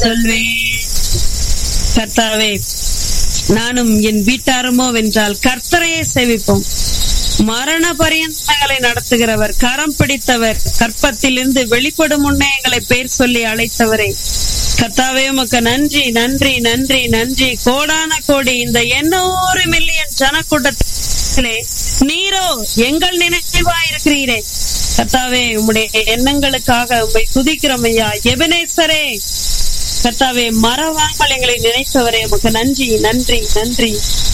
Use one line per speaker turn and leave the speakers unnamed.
சொல்வேன் கர்த்தாவே நானும் என் வீட்டாருமோ வென்றால் கர்த்தரையே சேவிப்போம் மரண பரியந்தங்களை நடத்துகிறவர் கரம் பிடித்தவர் கற்பத்திலிருந்து வெளிப்படும் முன்னே எங்களை பேர் சொல்லி அழைத்தவரே கர்த்தாவே உமக்கு நன்றி நன்றி நன்றி நன்றி கோடான கோடி இந்த எண்ணூறு மில்லியன் ஜனக்கூட்டத்திலே நீரோ எங்கள் நினைவா இருக்கிறீரே கர்த்தாவே உம்முடைய எண்ணங்களுக்காக உம்மை துதிக்கிறோம் ஐயா எபனேசரே கர்த்தாவே மறவாமல் எங்களை நினைத்தவரே உமக்கு நன்றி நன்றி நன்றி